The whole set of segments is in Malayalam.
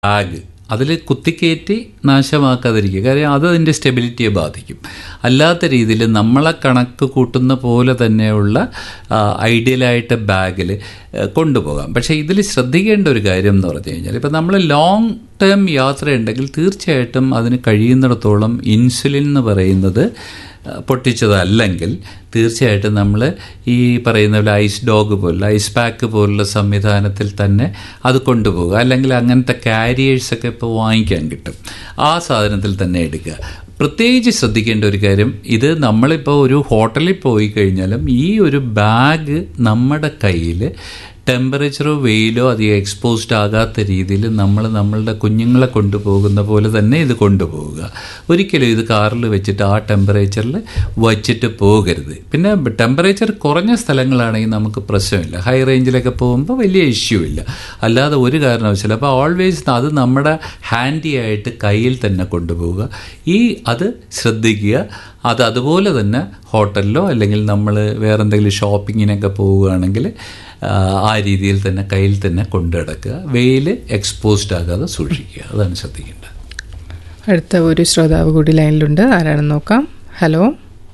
ബാഗ് അതിൽ കുത്തിക്കയറ്റി നാശമാക്കാതിരിക്കുക കാര്യം അത് അതിൻ്റെ സ്റ്റെബിലിറ്റിയെ ബാധിക്കും അല്ലാത്ത രീതിയിൽ നമ്മളെ കണക്ക് കൂട്ടുന്ന പോലെ തന്നെയുള്ള ഐഡിയലായിട്ട് ബാഗിൽ കൊണ്ടുപോകാം പക്ഷേ ഇതിൽ ശ്രദ്ധിക്കേണ്ട ഒരു കാര്യം എന്ന് പറഞ്ഞു കഴിഞ്ഞാൽ ഇപ്പം നമ്മൾ ലോങ് ടേം യാത്രയുണ്ടെങ്കിൽ തീർച്ചയായിട്ടും അതിന് കഴിയുന്നിടത്തോളം ഇൻസുലിൻ എന്ന് പറയുന്നത് പൊട്ടിച്ചതല്ലെങ്കിൽ തീർച്ചയായിട്ടും നമ്മൾ ഈ പറയുന്ന പോലെ ഐസ് ഡോഗ് പോലുള്ള ഐസ് പാക്ക് പോലുള്ള സംവിധാനത്തിൽ തന്നെ അത് കൊണ്ടുപോകുക അല്ലെങ്കിൽ അങ്ങനത്തെ കാരിയേഴ്സൊക്കെ ഇപ്പോൾ വാങ്ങിക്കാൻ കിട്ടും ആ സാധനത്തിൽ തന്നെ എടുക്കുക പ്രത്യേകിച്ച് ശ്രദ്ധിക്കേണ്ട ഒരു കാര്യം ഇത് നമ്മളിപ്പോൾ ഒരു ഹോട്ടലിൽ പോയി കഴിഞ്ഞാലും ഈ ഒരു ബാഗ് നമ്മുടെ കയ്യിൽ ടെമ്പറേച്ചറോ വെയിലോ അധികം എക്സ്പോസ്ഡ് ആകാത്ത രീതിയിൽ നമ്മൾ നമ്മളുടെ കുഞ്ഞുങ്ങളെ കൊണ്ടുപോകുന്ന പോലെ തന്നെ ഇത് കൊണ്ടുപോവുക ഒരിക്കലും ഇത് കാറിൽ വെച്ചിട്ട് ആ ടെമ്പറേച്ചറിൽ വച്ചിട്ട് പോകരുത് പിന്നെ ടെമ്പറേച്ചർ കുറഞ്ഞ സ്ഥലങ്ങളാണെങ്കിൽ നമുക്ക് പ്രശ്നമില്ല ഹൈ റേഞ്ചിലൊക്കെ പോകുമ്പോൾ വലിയ ഇഷ്യൂ ഇല്ല അല്ലാതെ ഒരു കാരണവശാലും അപ്പോൾ ഓൾവേസ് അത് നമ്മുടെ ഹാൻഡി ആയിട്ട് കയ്യിൽ തന്നെ കൊണ്ടുപോവുക ഈ അത് ശ്രദ്ധിക്കുക അത് അതുപോലെ തന്നെ ഹോട്ടലിലോ അല്ലെങ്കിൽ നമ്മൾ വേറെ എന്തെങ്കിലും ഷോപ്പിങ്ങിനൊക്കെ പോവുകയാണെങ്കിൽ ആ രീതിയിൽ തന്നെ കയ്യിൽ തന്നെ കൊണ്ടു നടക്കുക വെയിൽ എക്സ്പോസ്ഡ് ആകാതെ സൂക്ഷിക്കുക അതാണ് ശ്രദ്ധിക്കേണ്ടത് അടുത്ത ഒരു ശ്രോതാവ് കൂടി ലൈനിലുണ്ട് ആരാണെന്ന് നോക്കാം ഹലോ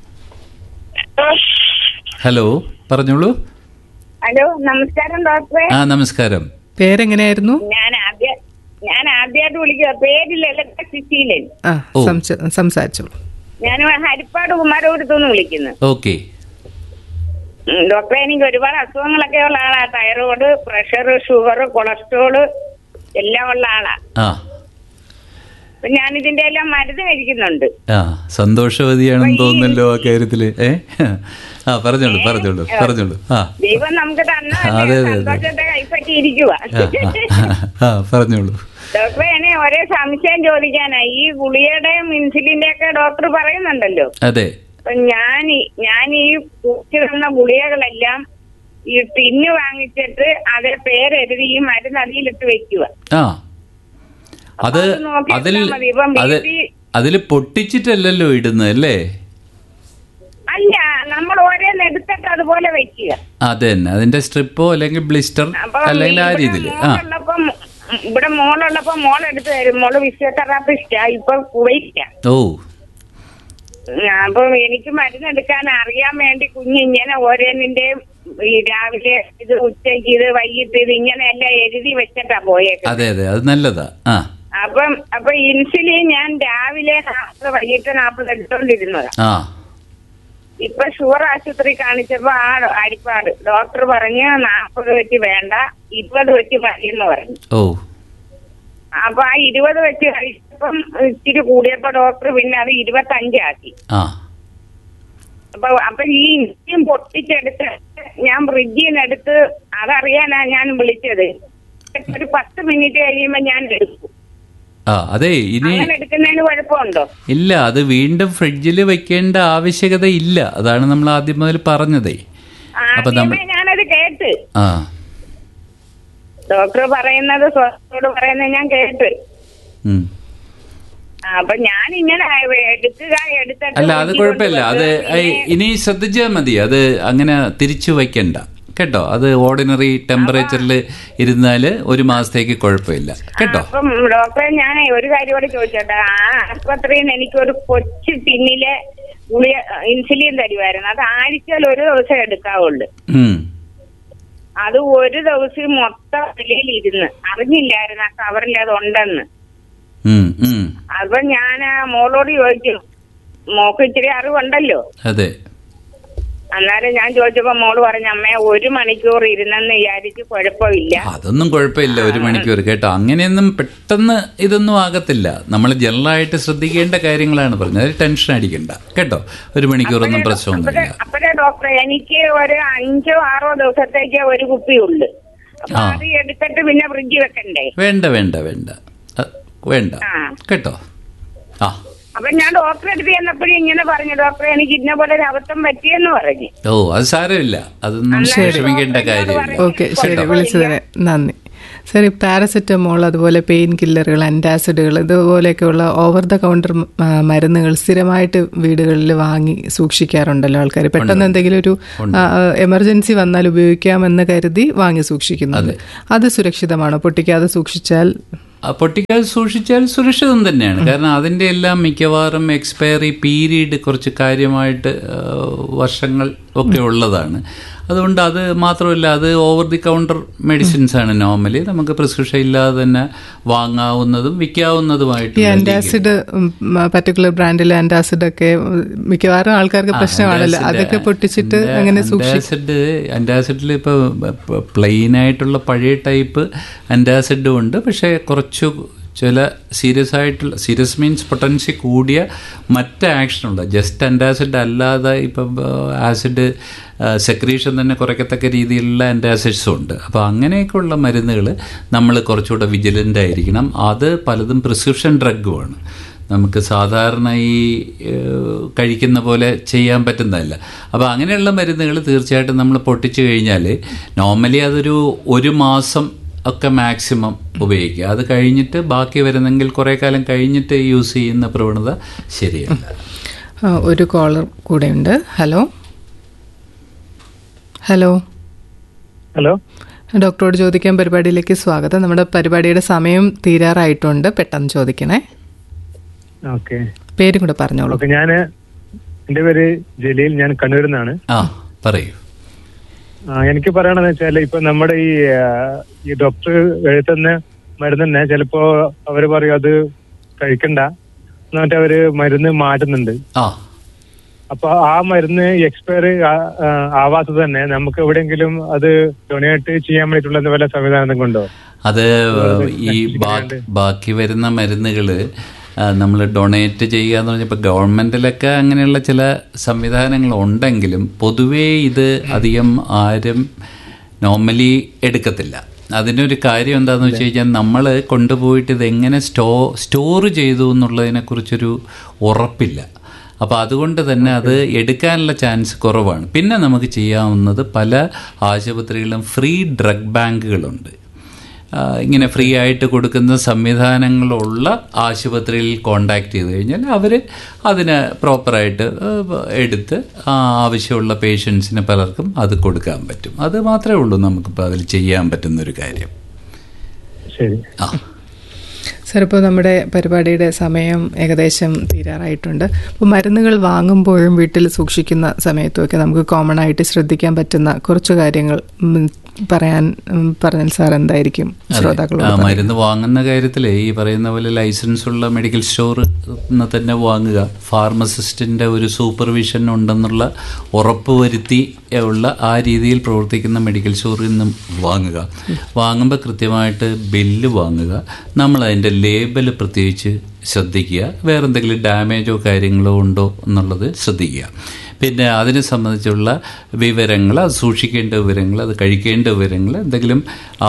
ഹലോ പറഞ്ഞോളൂ ഹലോ നമസ്കാരം ഡോക്ടറെ ആ നമസ്കാരം പേരെങ്ങനെയായിരുന്നു ഞാൻ ആദ്യ ഞാൻ ആദ്യമായിട്ട് വിളിക്കുക പേര് ലളിത സുശീലൻ ആ ഓ. സംസ- സംസാരിച്ചോളൂ ഞാൻ ഹരിപ്പാട് കുമാരപുരത്തുനിന്ന് വിളിക്കുന്നു ഓക്കെ ഉം, ഡോക്ടറെ എനിക്ക് ഒരുപാട് അസുഖങ്ങളൊക്കെ ഉള്ള ആളാ തൈറോയ്ഡ് പ്രഷർ ഷുഗർ കൊളസ്ട്രോള് എല്ലാം ഉള്ള ആളാ ആ അപ്പൊ ഞാൻ ഇതിന്റെ എല്ലാം മരുന്ന് കഴിക്കുന്നുണ്ട് ആ സന്തോഷവതിയാണെന്ന് തോന്നുന്നല്ലോ ആ കാര്യത്തില് ഏ ആ പറഞ്ഞോളൂ പറഞ്ഞോളൂ പറഞ്ഞോളൂ ആ ദൈവം നമുക്ക് തന്ന അതെ, അതെ, അതെ. സന്തോഷത്തെ കൈപ്പറ്റിയിരിക്കുക ആ, ആ, ആ പറഞ്ഞോളൂ ഡോക്ടറെ എന്നെ ഒരേ സംശയം ചോദിക്കാനാ ഈ ഗുളികയുടെയും ഇൻസുലിന്റെ ഒക്കെ ഡോക്ടർ പറയുന്നുണ്ടല്ലോ അതെ അപ്പൊ ഞാൻ ഈ- ഞാൻ ഈ കുടിച്ചിരുന്ന ഗുളികകളെല്ലാം ഈ ടിന്ന് വാങ്ങിച്ചിട്ട് അതിൽ പേരെഴുതി ഈ മരുന്ന് അതിലിട്ട് വെക്കുക ആ അത് അത് നോക്കി അതിൽ ഇട്ടാ മതി. ഇപ്പം അത് BP അതിൽ പൊട്ടിച്ചിട്ടല്ലല്ലോ ഇടുന്നത് അല്ലേ അല്ല നമ്മൾ ഓരോന്ന് എടുത്തിട്ട് അതുപോലെ വെക്കുക അത് തന്നെ അതിന്റെ സ്ട്രിപ്പോ അല്ലെങ്കിൽ ബ്ലിസ്റ്റർ അപ്പൊ അല്ലെങ്കിൽ ആ ഇവിടെ രീതിയിൽ ആ മോളുള്ളപ്പോ ഇവിടെ മോളുള്ളപ്പോ മോൾ എടുത്ത് തരും മോള് ഫിസിയോതെറാപ്പിസ്റ്റാ ഇപ്പൊ കുവൈറ്റാ ഓ അപ്പൊ എനിക്ക് മരുന്ന് എടുക്കാൻ അറിയാൻ വേണ്ടി കുഞ്ഞ് ഇങ്ങനെ ഓരോന്നിന്റെയും ഈ രാവിലെ ഇത് ഉച്ചയ്ക്ക് ഇത് വൈകിട്ട് ഇത് ഇങ്ങനെ എല്ലാം എഴുതി വെച്ചിട്ടാ പോയേക്കുന്നത് അതെ അതെ അത് നല്ലതാ ആ അപ്പം അപ്പൊ ഇൻസുലിൻ ഞാൻ രാവിലെ നാൽപ്പത് വൈകിട്ട് നാൽപ്പത് എടുത്തോണ്ടിരുന്നതാ ആ ഇപ്പൊ ഷുഗർ ആശുപത്രി കാണിച്ചപ്പോ ആ അരിപ്പാട് ഡോക്ടർ പറഞ്ഞ് നാൽപ്പത് വെച്ച് വേണ്ട ഇരുപത് വെച്ച് മതി എന്ന് പറഞ്ഞു ഓ അപ്പൊ ആ ഇരുപത് വെച്ച് കഴിച്ചപ്പം ഇച്ചിരി കൂടിയപ്പോ ഡോക്ടർ പിന്നെ അത് ഇരുപത്തഞ്ചാക്കി ആ അപ്പൊ അപ്പൊ ഈ ഇൻസുലിൻ പൊട്ടിച്ചെടുത്ത് ഞാൻ ഫ്രിഡ്ജിൽ നിന്ന് എടുത്ത് അതറിയാനാ ഞാൻ വിളിച്ചത് ഒരു പത്ത് മിനിറ്റ് കഴിയുമ്പോ ഞാൻ എടുക്കും ആ അതെ ഇനി അങ്ങനെ എടുക്കുന്നതിന് കുഴപ്പമുണ്ടോ ഇല്ല അത് വീണ്ടും ഫ്രിഡ്ജിൽ വെക്കേണ്ട ആവശ്യകത ഇല്ല അതാണ് നമ്മൾ ആദ്യം മുതൽ പറഞ്ഞതേ അപ്പൊ നമ്മൾ ആദ്യമേ ഞാനത് കേട്ട് ആ ഡോക്ടർ പറയുന്നത് സ്വസ്ഥോട് പറയുന്നത് ഞാൻ കേട്ട് ഉം. ആ, അപ്പൊ ഞാൻ ഇങ്ങനെ എടുക്കുക എടുത്തിട്ട് അല്ല അത് ഊറ്റി കുഴപ്പമില്ല അത് കൊണ്ടുവന്ന് ഐ, ഇനി ശ്രദ്ധിച്ചാൽ മതി അത് അങ്ങനെ തിരിച്ചു വയ്ക്കണ്ട കേട്ടോ അത് ഓർഡിനറി ടെമ്പറേച്ചറിൽ ഇരുന്നാൽ ഒരു മാസത്തേക്ക് കുഴപ്പമില്ല കേട്ടോ അപ്പം ഡോക്ടറെ ഞാൻ ഒരു കാര്യം കൂടി ചോദിച്ചോട്ടെ ആ ആശുപത്രിയിൽ നിന്ന് എനിക്കൊരു കൊച്ചു ടിന്നിലെ ഗുളിക ഇൻസുലിൻ തരുമായിരുന്നു അത് ആഴ്ചയിൽ ഒരു ദിവസം എടുക്കാവുള്ളൂ ഉം. അത് ഒരു ദിവസം മൊത്തം വെളിയിൽ ഇരുന്ന് അറിഞ്ഞില്ലായിരുന്നു ആ കവറിൽ അത് ഉണ്ടെന്ന് ഉം, ഉം. അപ്പൊ ഞാൻ ആ മോളോട് ചോദിച്ചു മോക്ക് ഇച്ചിരി അറിവുണ്ടല്ലോ അതെ അന്നേരം ഞാൻ ചോദിച്ചപ്പോ മോള് പറഞ്ഞു അമ്മേ ഒരു മണിക്കൂർ ഇരുന്നെന്ന് വിചാരിച്ച് കുഴപ്പമില്ല അതൊന്നും കുഴപ്പമില്ല ഒരു മണിക്കൂർ കേട്ടോ അങ്ങനെയൊന്നും പെട്ടെന്ന് ഇതൊന്നും ആകത്തില്ല നമ്മൾ ജനറലായിട്ട് ശ്രദ്ധിക്കേണ്ട കാര്യങ്ങളാണ് പറഞ്ഞത് അതിൽ ടെൻഷൻ അടിക്കണ്ട കേട്ടോ ഒരു മണിക്കൂറൊന്നും പ്രശ്നമൊന്നുമില്ല അപ്പഴേ- അപ്പഴേ ഡോക്ടറെ എനിക്ക് ഒരു അഞ്ചോ ആറോ ദിവസത്തേക്ക് ഒരു കുപ്പിയുള്ളു അപ്പൊ ആ. അത് എടുത്തിട്ട് പിന്നെ ഫ്രിഡ്ജ് വെക്കണ്ടേ വേണ്ട വേണ്ട വേണ്ട അ, വേണ്ട ആ. കേട്ടോ ആ അപ്പൊ ഞാൻ ഡോക്ടറെ അടുത്ത് ചെന്നപ്പോഴും ഇങ്ങനെ പറഞ്ഞു ഡോക്ടറെ എനിക്ക് ഇന്ന പോലെ ഒരു അബദ്ധം പറ്റിയെന്ന് പറഞ്ഞു ഓ അത് സാരമില്ല അതൊന്നും വിഷമിക്കേണ്ട കാര്യമില്ല ഓക്കെ ശരി വിളിച്ചതിന് നന്ദി സർ ഈ പാരസെറ്റമോൾ അതുപോലെ പെയിൻ കില്ലറുകൾ അൻറ്റാസിഡുകൾ ഇതുപോലെയൊക്കെയുള്ള ഓവർ ദ കൗണ്ടർ മരുന്നുകൾ സ്ഥിരമായിട്ട് വീടുകളിൽ വാങ്ങി സൂക്ഷിക്കാറുണ്ടല്ലോ ആൾക്കാർ പെട്ടെന്ന് എന്തെങ്കിലും ഒരു എമർജൻസി വന്നാൽ ഉപയോഗിക്കാമെന്ന് കരുതി വാങ്ങി സൂക്ഷിക്കുന്നത് അത് സുരക്ഷിതമാണോ പൊട്ടിക്കാതെ സൂക്ഷിച്ചാൽ ആ, പൊട്ടിക്കാതെ സൂക്ഷിച്ചാൽ സുരക്ഷിതം തന്നെയാണ് കാരണം അതിൻ്റെ എല്ലാം മിക്കവാറും എക്സ്പയറി പീരീഡ് കുറച്ച് കാര്യമായിട്ട് ആ, വർഷങ്ങൾ ഒക്കെ ഉള്ളതാണ് അതുകൊണ്ട് അത് മാത്രമല്ല അത് ഓവർ ദി കൗണ്ടർ മെഡിസിൻസ് ആണ് നോർമലി നമുക്ക് പ്രിസ്ക്രിപ്ഷൻ ഇല്ലാതെ തന്നെ വാങ്ങാവുന്നതും ഈ വിൽക്കാവുന്നതുമായിട്ടുള്ള ആന്റാസിഡ് പർട്ടിക്കുലർ ബ്രാൻഡിലെ ആന്റാസിഡ് ഒക്കെ ഉം, മിക്കവാറും ആൾക്കാർക്ക് പ്രശ്നമാണല്ലോ അതൊക്കെ പൊട്ടിച്ചിട്ട് അങ്ങനെ സൂക്ഷിക്കും അൻറ്റാസിഡ് അൻറ്റാസിഡിൽ ഇപ്പോൾ പ്ലെയിൻ ആയിട്ടുള്ള പഴയ ടൈപ്പ് അൻറ്റാസിഡും ഉണ്ട് പക്ഷേ കുറച്ച് ചില സീരിയസ് ആയിട്ടുള്ള സീരിയസ് മീൻസ് പൊട്ടൻഷ്യൽ കൂടിയ മറ്റ് ആക്ഷനുള്ള ജസ്റ്റ് അൻറ്റാസിഡ് അല്ലാതെ ഇപ്പം ആസിഡ് സെക്രീഷൻ തന്നെ കുറയ്ക്കത്തക്ക രീതിയിലുള്ള ആൻറ്റാസിഡ്സും ഉണ്ട് അപ്പോൾ അങ്ങനെയൊക്കെയുള്ള മരുന്നുകൾ നമ്മൾ കുറച്ചുകൂടെ വിജിലൻ്റ് ആയിരിക്കണം അത് പലതും പ്രിസ്ക്രിപ്ഷൻ ഡ്രഗുമാണ് നമുക്ക് സാധാരണ ഈ ഏഹ്, കഴിക്കുന്ന പോലെ ചെയ്യാൻ പറ്റുന്നതല്ല അപ്പോൾ അങ്ങനെയുള്ള മരുന്നുകൾ തീർച്ചയായിട്ടും നമ്മൾ പൊട്ടിച്ചു കഴിഞ്ഞാൽ നോർമലി അതൊരു ഒരു മാസം ഒക്കെ മാക്സിമം ഉപയോഗിക്കുക അത് കഴിഞ്ഞിട്ട് ബാക്കി വരുന്നെങ്കിൽ കുറേ കാലം കഴിഞ്ഞിട്ട് യൂസ് ചെയ്യുന്ന പ്രവണത ശരിയല്ല ആ, ഒരു കോളർ കൂടെയുണ്ട് ഹലോ ഹലോ ഹലോ ഡോക്ടറോട് ചോദിക്കാൻ പരിപാടിയിലേക്ക് സ്വാഗതം നമ്മുടെ പരിപാടിയുടെ സമയം തീരാറായിട്ടുണ്ട് പെട്ടെന്ന് ചോദിക്കണേ ഓക്കെ പേരും കൂടെ പറഞ്ഞോളൂ ഓക്കെ ഞാന് എന്റെ പേര് ജലീൽ ഞാൻ കണ്ണൂരിൽ നിന്നാണ് ആ പറയൂ ആ, എനിക്ക് പറയണെന്ന് വെച്ചാൽ ഇപ്പൊ നമ്മുടെ ഈ ആ, ഈ ഡോക്ടർ എഴുതുന്ന മരുന്ന് തന്നെ ചിലപ്പോ അവര് പറയും അത് കഴിക്കണ്ട എന്നിട്ട് അവര് മരുന്ന് മാറ്റുന്നുണ്ട് ആ അപ്പൊ ആ മരുന്ന് എക്സ്പയർ ആവാത്തത് തന്നെ നമുക്ക് എവിടെയെങ്കിലും അത് ഡൊണേറ്റ് ചെയ്യാൻ വേണ്ടിയിട്ടുള്ള വല്ല സംവിധാനം കൊണ്ടോ അത് ഈ ബാ- ബാക്കി വരുന്ന മരുന്നുകൾ നമ്മൾ ഡൊണേറ്റ് ചെയ്യുക എന്ന് പറഞ്ഞപ്പോൾ ഗവൺമെൻറ്റിലൊക്കെ അങ്ങനെയുള്ള ചില സംവിധാനങ്ങൾ ഉണ്ടെങ്കിലും പൊതുവേ ഇത് അധികം ആരും നോർമലി എടുക്കത്തില്ല അതിനൊരു കാര്യം എന്താണെന്ന് വെച്ച് കഴിഞ്ഞാൽ നമ്മൾ കൊണ്ടുപോയിട്ട് ഇത് എങ്ങനെ സ്റ്റോ സ്റ്റോർ ചെയ്തു എന്നുള്ളതിനെക്കുറിച്ചൊരു ഉറപ്പില്ല അപ്പോൾ അതുകൊണ്ട് തന്നെ അത് എടുക്കാനുള്ള ചാൻസ് കുറവാണ് പിന്നെ നമുക്ക് ചെയ്യാവുന്നത് പല ആശുപത്രികളിലും ഫ്രീ ഡ്രഗ് ബാങ്കുകളുണ്ട് ആ, ഇങ്ങനെ ഫ്രീ ആയിട്ട് കൊടുക്കുന്ന സംവിധാനങ്ങളുള്ള ആശുപത്രിയിൽ കോണ്ടാക്ട് ചെയ്ത് കഴിഞ്ഞാൽ അവർ അതിന് പ്രോപ്പറായിട്ട് എടുത്ത് ആ ആവശ്യമുള്ള പേഷ്യൻസിന് പലർക്കും അത് കൊടുക്കാൻ പറ്റും അത് മാത്രമേ ഉള്ളൂ നമുക്കിപ്പോൾ അതിൽ ചെയ്യാൻ പറ്റുന്ന ഒരു കാര്യം ശരി ആ സാർ ഇപ്പോൾ നമ്മുടെ പരിപാടിയുടെ സമയം ഏകദേശം തീരാറായിട്ടുണ്ട് അപ്പോൾ മരുന്നുകൾ വാങ്ങുമ്പോഴും വീട്ടിൽ സൂക്ഷിക്കുന്ന സമയത്തുമൊക്കെ നമുക്ക് കോമൺ ആയിട്ട് ശ്രദ്ധിക്കാൻ പറ്റുന്ന കുറച്ച് കാര്യങ്ങൾ ഉം, പറയാൻ ഉം, പറഞ്ഞാൽ സാർ എന്തായിരിക്കും ശ്രോതാക്കളോട് ആ, പറയുക? മരുന്ന് വാങ്ങുന്ന കാര്യത്തിൽ ഈ പറയുന്ന പോലെ ലൈസൻസ് ഉള്ള മെഡിക്കൽ സ്റ്റോർ തന്നെ വാങ്ങുക ഫാർമസിസ്റ്റിൻ്റെ ഒരു സൂപ്പർവിഷൻ ഉണ്ടെന്നുള്ള ഉറപ്പ് വരുത്തി ഉള്ള ആ രീതിയിൽ പ്രവർത്തിക്കുന്ന മെഡിക്കൽ സ്റ്റോറിൽ നിന്നും വാങ്ങുക വാങ്ങുമ്പോൾ കൃത്യമായിട്ട് ബില്ല് വാങ്ങുക നമ്മൾ അതിൻ്റെ ലേബൽ പ്രത്യേകിച്ച് ശ്രദ്ധിക്കുക വേറെ എന്തെങ്കിലും ഡാമേജോ കാര്യങ്ങളോ ഉണ്ടോ എന്നുള്ളത് ശ്രദ്ധിക്കുക പിന്നെ അതിനെ സംബന്ധിച്ചുള്ള വിവരങ്ങൾ അത് സൂക്ഷിക്കേണ്ട വിവരങ്ങൾ അത് കഴിക്കേണ്ട വിവരങ്ങൾ എന്തെങ്കിലും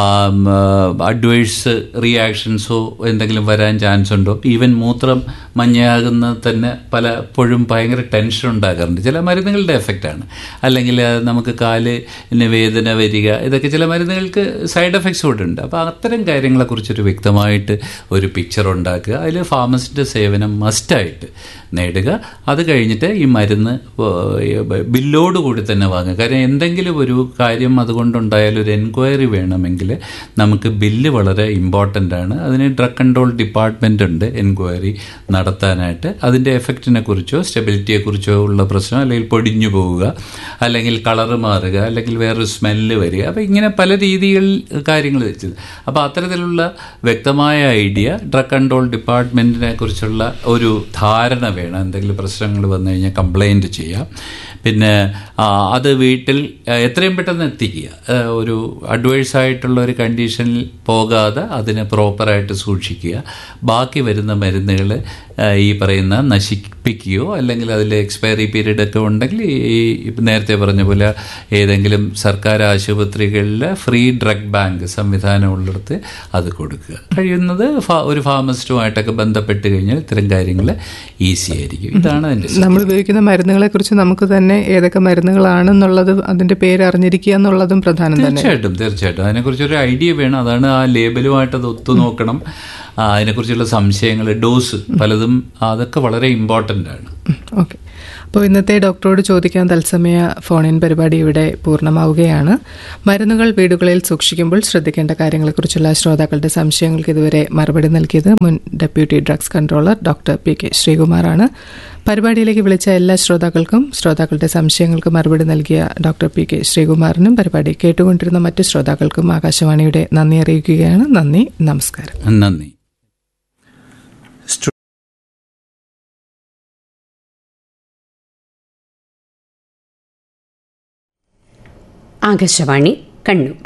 അഡ്വൈസ് റിയാക്ഷൻസോ എന്തെങ്കിലും വരാൻ ചാൻസ് ഉണ്ടോ ഈവൻ മൂത്രം മഞ്ഞയാകുന്ന തന്നെ പലപ്പോഴും ഭയങ്കര ടെൻഷൻ ഉണ്ടാകാറുണ്ട് ചില മരുന്നുകളുടെ എഫക്റ്റാണ് അല്ലെങ്കിൽ അത് നമുക്ക് കാലിന് വേദന വരിക ഇതൊക്കെ ചില മരുന്നുകൾക്ക് സൈഡ് എഫക്ട്സ് കൂടെ ഉണ്ട് അപ്പോൾ അത്തരം കാര്യങ്ങളെക്കുറിച്ചൊരു വ്യക്തമായിട്ട് ഒരു പിക്ചർ ഉണ്ടാക്കുക അതിൽ ഫാർമസിൻ്റെ സേവനം മസ്റ്റായിട്ട് നേടുക അത് കഴിഞ്ഞിട്ട് ഈ മരുന്ന് ബില്ലോട് കൂടി തന്നെ വാങ്ങുക കാരണം എന്തെങ്കിലും ഒരു കാര്യം അതുകൊണ്ടുണ്ടായാൽ ഒരു എൻക്വയറി വേണമെങ്കിൽ നമുക്ക് ബില്ല് വളരെ ഇമ്പോർട്ടൻ്റ് ആണ് അതിന് ഡ്രഗ് കൺട്രോൾ ഡിപ്പാർട്ട്മെൻ്റ് ഉണ്ട് എൻക്വയറി നടത്താനായിട്ട് അതിൻ്റെ എഫക്റ്റിനെ കുറിച്ചോ സ്റ്റെബിലിറ്റിയെ കുറിച്ചോ ഉള്ള പ്രശ്നം അല്ലെങ്കിൽ പൊടിഞ്ഞു പോവുക അല്ലെങ്കിൽ കളറ് മാറുക അല്ലെങ്കിൽ വേറൊരു സ്മെല്ല് വരിക അപ്പോൾ ഇങ്ങനെ പല രീതികളിൽ കാര്യങ്ങൾ വെച്ചത് അപ്പോൾ അത്തരത്തിലുള്ള വ്യക്തമായ ഐഡിയ ഡ്രഗ് കൺട്രോൾ ഡിപ്പാർട്ട്മെൻറ്റിനെ കുറിച്ചുള്ള ഒരു ധാരണ വേണം എന്തെങ്കിലും പ്രശ്നങ്ങൾ വന്നു കഴിഞ്ഞാൽ കംപ്ലൈൻറ്റ് ചെയ്യാം പിന്നെ ആ, അത് വീട്ടിൽ ആ, എത്രയും പെട്ടെന്ന് എത്തിക്കുക ആ, ഒരു അഡ്വൈസ് ആയിട്ടുള്ള ഒരു കണ്ടീഷനിൽ പോകാതെ അതിനെ പ്രോപ്പറായിട്ട് സൂക്ഷിക്കുക ബാക്കി വരുന്ന മരുന്നുകൾ ഈ പറയുന്ന നശിപ്പിക്കുകയോ അല്ലെങ്കിൽ അതിൽ എക്സ്പയറി പീരീഡ് ഒക്കെ ഉണ്ടെങ്കിൽ ഈ ഇപ്പം നേരത്തെ പറഞ്ഞ പോലെ ഏതെങ്കിലും സർക്കാർ ആശുപത്രികളിൽ ഫ്രീ ഡ്രഗ് ബാങ്ക് സംവിധാനം ഉള്ളിടത്ത് അത് കൊടുക്കുക കഴിയുന്നത് ഫാ- ഒരു ഫാർമസിസ്റ്റുമായിട്ടൊക്കെ ബന്ധപ്പെട്ട് കഴിഞ്ഞാൽ ഇത്തരം കാര്യങ്ങൾ ഈസി ആയിരിക്കും ഇതാണ് അതിൻ്റെ നമ്മൾ ഉപയോഗിക്കുന്ന മരുന്നുകളെ കുറിച്ച് നമുക്ക് തന്നെ ഏതൊക്കെ മരുന്നുകളാണെന്നുള്ളത് അതിന്റെ പേര് അറിഞ്ഞിരിക്കുക എന്നുള്ളതും പ്രധാനം തന്നെ തീർച്ചയായിട്ടും തീർച്ചയായിട്ടും അതിനെക്കുറിച്ചൊരു ഐഡിയ വേണം അതാണ് ആ ലേബലുമായിട്ട് അത് ഒത്തു നോക്കണം ആ, അതിനെക്കുറിച്ചുള്ള സംശയങ്ങൾ ഡോസ് പലതും അതൊക്കെ വളരെ ഇമ്പോർട്ടൻ്റ് ആണ് ഓക്കെ അപ്പോൾ ഇന്നത്തെ ഡോക്ടറോട് ചോദിക്കാൻ തത്സമയ ഫോൺ ഇൻ പരിപാടി ഇവിടെ പൂർണ്ണമാവുകയാണ് മരുന്നുകൾ വീടുകളിൽ സൂക്ഷിക്കുമ്പോൾ ശ്രദ്ധിക്കേണ്ട കാര്യങ്ങളെക്കുറിച്ചുള്ള ശ്രോതാക്കളുടെ സംശയങ്ങൾക്ക് ഇതുവരെ മറുപടി നൽകിയത് മുൻ deputy drugs controller doctor P K ശ്രീകുമാറാണ് പരിപാടിയിലേക്ക് വിളിച്ച എല്ലാ ശ്രോതാക്കൾക്കും ശ്രോതാക്കളുടെ സംശയങ്ങൾക്ക് മറുപടി നൽകിയ ഡോക്ടർ പി കെ ശ്രീകുമാറിനും പരിപാടി കേട്ടുകൊണ്ടിരുന്ന മറ്റു ശ്രോതാക്കൾക്കും ആകാശവാണിയുടെ നന്ദി അറിയിക്കുകയാണ് നന്ദി നമസ്കാരം നന്ദി ആകാശവാണി കണ്ണൂർ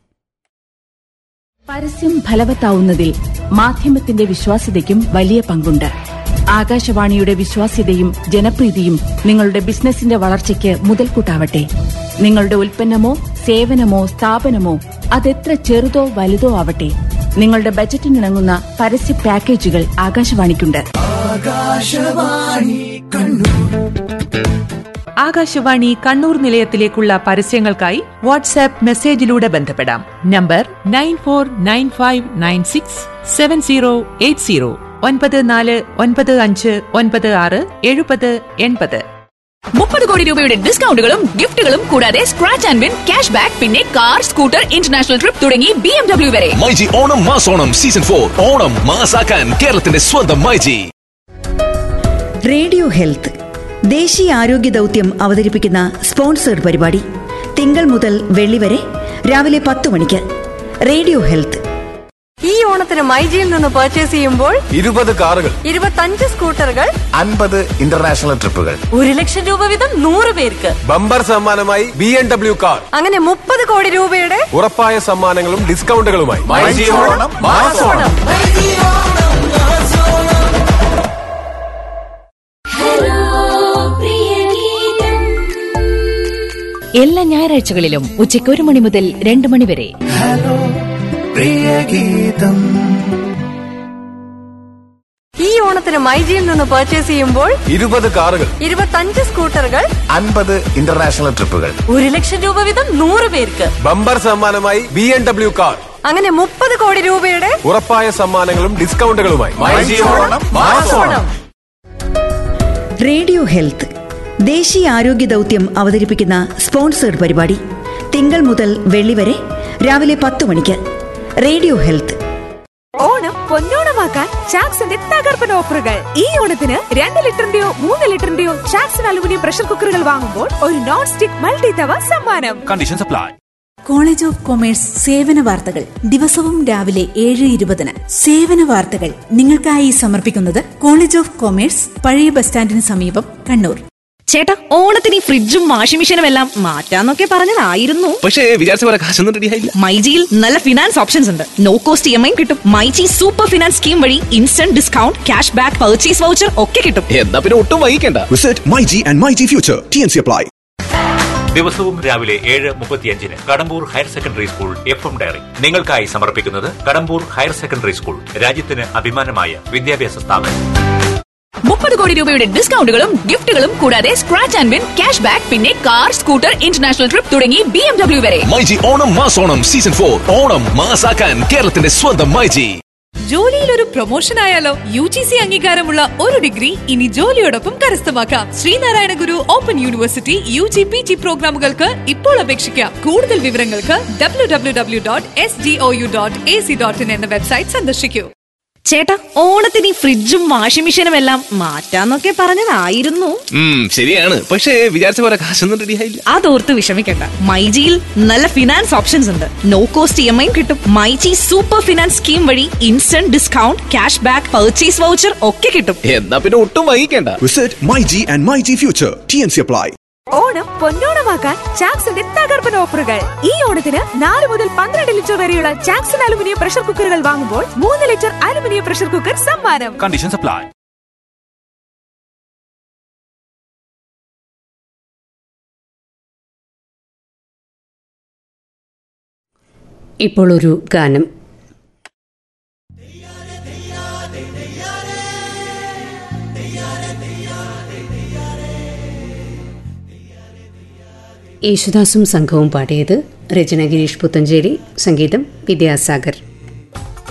പരസ്യം ഫലവത്താവുന്നതിൽ മാധ്യമത്തിന്റെ വിശ്വാസ്യതയ്ക്കും വലിയ പങ്കുണ്ട് ആകാശവാണിയുടെ വിശ്വാസ്യതയും ജനപ്രീതിയും നിങ്ങളുടെ ബിസിനസിന്റെ വളർച്ചയ്ക്ക് മുതൽക്കൂട്ടാവട്ടെ നിങ്ങളുടെ ഉൽപ്പന്നമോ സേവനമോ സ്ഥാപനമോ അതെത്ര ചെറുതോ വലുതോ ആവട്ടെ നിങ്ങളുടെ ബജറ്റിനിണങ്ങുന്ന പരസ്യ പാക്കേജുകൾ ആകാശവാണിക്കുണ്ട് ആകാശവാണി കണ്ണൂർ നിലയത്തിലേക്കുള്ള പരസ്യങ്ങൾക്കായി വാട്സാപ്പ് മെസ്സേജിലൂടെ ബന്ധപ്പെടാം number nine four nine five nine six seven zero eight zero ഒൻപത് നാല് ഒൻപത് അഞ്ച് ഒൻപത് ആറ് എഴുപത് എൺപത് മുപ്പത് കോടി രൂപയുടെ ഡിസ്കൗണ്ടുകളും ഗിഫ്റ്റുകളും കൂടാതെ scratch and win cash back പിന്നെ കാർ സ്കൂട്ടർ ഇന്റർനാഷണൽ ട്രിപ്പ് തുടങ്ങി ബി എം ഡബ്ല്യു വരെ മൈജി ഓണം മാസോണം സീസൺ ഫോർ ഓണം മാസാക്കാൻ കേരളത്തിന്റെ സ്വന്തം മൈജി റേഡിയോ ഹെൽത്ത് ദേശീയ ആരോഗ്യ ദൗത്യം അവതരിപ്പിക്കുന്ന സ്പോൺസേഡ് പരിപാടി തിങ്കൾ മുതൽ വെള്ളി വരെ രാവിലെ പത്ത് മണിക്ക് റേഡിയോ ഹെൽത്ത് ഈ ഓണത്തിന് മൈജിയിൽ നിന്ന് പർച്ചേസ് ചെയ്യുമ്പോൾ ഇരുപത് കാറുകൾ ഇരുപത്തഞ്ച് സ്കൂട്ടറുകൾ അൻപത് ഇന്റർനാഷണൽ ട്രിപ്പുകൾ ഒരു ലക്ഷം രൂപ വീതം നൂറ് പേർക്ക് ബമ്പർ സമ്മാനമായി ബി എം ഡബ്ല്യു കാർ അങ്ങനെ മുപ്പത് കോടി രൂപയുടെ ഉറപ്പായ സമ്മാനങ്ങളും ഡിസ്കൗണ്ടുകളുമായി മൈജി ഓണം മാസോണം എല്ലാ ഞായറാഴ്ചകളിലും ഉച്ചയ്ക്ക് ഒരു മണി മുതൽ രണ്ട് മണി വരെ ഈ ഓണത്തിന് മൈജിയിൽ നിന്ന് പർച്ചേസ് ചെയ്യുമ്പോൾ ഇരുപത് കാറുകൾ ഇരുപത്തഞ്ച് സ്കൂട്ടറുകൾ അൻപത് ഇന്റർനാഷണൽ ട്രിപ്പുകൾ ഒരു ലക്ഷം രൂപ വീതം നൂറ് പേർക്ക് ബമ്പർ സമ്മാനമായി ബി എം ഡബ്ല്യു കാർ അങ്ങനെ മുപ്പത് കോടി രൂപയുടെ ഉറപ്പായ സമ്മാനങ്ങളും ഡിസ്കൗണ്ടുകളുമായി മൈജി ഓണം മാസോണം റേഡിയോ ഹെൽത്ത് ദേശീയ ആരോഗ്യ ദൗത്യം അവതരിപ്പിക്കുന്ന സ്പോൺസേഡ് പരിപാടി തിങ്കൾ മുതൽ വെള്ളി വരെ രാവിലെ പത്ത് മണിക്ക് റേഡിയോ ഹെൽത്ത് ഓണം പൊന്നോണമാക്കാൻ ചാക്സിന്റെ തകർപ്പൻ ഓഫറുകൾ ഈ ഓണത്തിന് രണ്ട് ലിറ്ററിന്റെയോ മൂന്ന് ലിറ്ററിന്റെയോ ചാക്സൺ അലുമിനിയം പ്രഷർ കുക്കറുകൾ വാങ്ങുമ്പോൾ ഒരു നോൺ സ്റ്റിക് മൾട്ടി തവ സമ്മാനം condition supply college of commerce സേവന വാർത്തകൾ ദിവസവും രാവിലെ ഏഴ് ഇരുപതിന് സേവന വാർത്തകൾ നിങ്ങൾക്കായി സമർപ്പിക്കുന്നത് കോളേജ് ഓഫ് കൊമേഴ്സ് പഴയ ബസ് സ്റ്റാൻഡിന് സമീപം കണ്ണൂർ ചേട്ടാ ഓണത്തിന് ഈ ഫ്രിഡ്ജും വാഷിംഗ് മെഷീനും എല്ലാം മാറ്റാന്നൊക്കെ പറഞ്ഞതായിരുന്നു പക്ഷേ വിചാരിച്ച പോലെ കാശൊന്നും റെഡി ആയില്ല മൈജിയിൽ നല്ല ഫിനാൻസ് ഓപ്ഷൻസ് ഉണ്ട് no cost E M I കിട്ടും മൈജി സൂപ്പർ ഫിനാൻസ് സ്കീം വഴി instant discount cash back purchase voucher ഒക്കെ കിട്ടും എന്നാ പിന്നെ ഒട്ടും വൈകിക്കണ്ട visit myG and myG future T N C apply ദിവസവും രാവിലെ ഏഴ് മുപ്പത്തിയഞ്ചിന് Kadambur higher secondary school F M diary നിങ്ങൾക്കായി സമർപ്പിക്കുന്നത് കടമ്പൂർ ഹയർ സെക്കൻഡറി സ്കൂൾ രാജ്യത്തിന് അഭിമാനമായ വിദ്യാഭ്യാസ സ്ഥാപനം മുപ്പത് കോടി രൂപയുടെ ഡിസ്കൗണ്ടുകളും ഗിഫ്റ്റുകളും കൂടാതെ scratch and win cash back പിന്നെ കാർ സ്കൂട്ടർ ഇന്റർനാഷണൽ ട്രിപ്പ് തുടങ്ങി ബി എം ഡബ്ല്യു വരെ മൈജി ഓണം മാസോണം സീസൺ ഫോർ ഓണം മാസാക്കാൻ കേരളത്തിന്റെ സ്വന്തം മൈജി ജോലിയിൽ ഒരു പ്രൊമോഷൻ ആയാലോ യു ജി സി അംഗീകാരമുള്ള ഒരു ഡിഗ്രി ഇനി ജോലിയോടൊപ്പം കരസ്ഥമാക്കാം Sreenarayana Guru open university U G P G പ്രോഗ്രാമുകൾക്ക് ഇപ്പോൾ അപേക്ഷിക്കാം കൂടുതൽ വിവരങ്ങൾക്ക് W W W dot S D O U dot A C dot in എന്ന വെബ്സൈറ്റ് സന്ദർശിക്കൂ ചേട്ടാ ഓണത്തിന് ഈ ഫ്രിഡ്ജും വാഷിംഗ് മെഷീനും എല്ലാം മാറ്റാന്നൊക്കെ പറഞ്ഞതായിരുന്നു ശരിയാണ് പക്ഷേ വിചാരിച്ച പോലെ കാശൊന്നും റെഡി ആയില്ല അതോർത്ത് വിഷമിക്കണ്ട മൈജിയിൽ നല്ല ഫിനാൻസ് ഓപ്ഷൻസ് ഉണ്ട് no cost E M I കിട്ടും മൈജി സൂപ്പർ ഫിനാൻസ് സ്കീം വഴി instant discount cash back purchase voucher ഒക്കെ കിട്ടും എന്നാ പിന്നെ ഒട്ടും വൈകിക്കണ്ട visit myG and myG future T N C apply Onam പൊന്നോണമാക്കാൻ ചാക്സിന്റെ തകർപ്പൻ ഓഫറുകൾ ഈ ഓണത്തിന് നാല് മുതൽ പന്ത്രണ്ട് ലിറ്റർ വരെയുള്ള ചാക്സൺ അലുമിനിയം പ്രഷർ കുക്കറുകൾ വാങ്ങുമ്പോൾ മൂന്ന് ലിറ്റർ അലുമിനിയം പ്രഷർ കുക്കർ സമ്മാനം കണ്ടീഷൻ സപ്ലൈ ഇപ്പോൾ ഒരു ഗാനം യേശുദാസും സംഘവും പാടിയത് രചന ഗിരീഷ് പുത്തഞ്ചേരി സംഗീതം വിദ്യാസാഗർ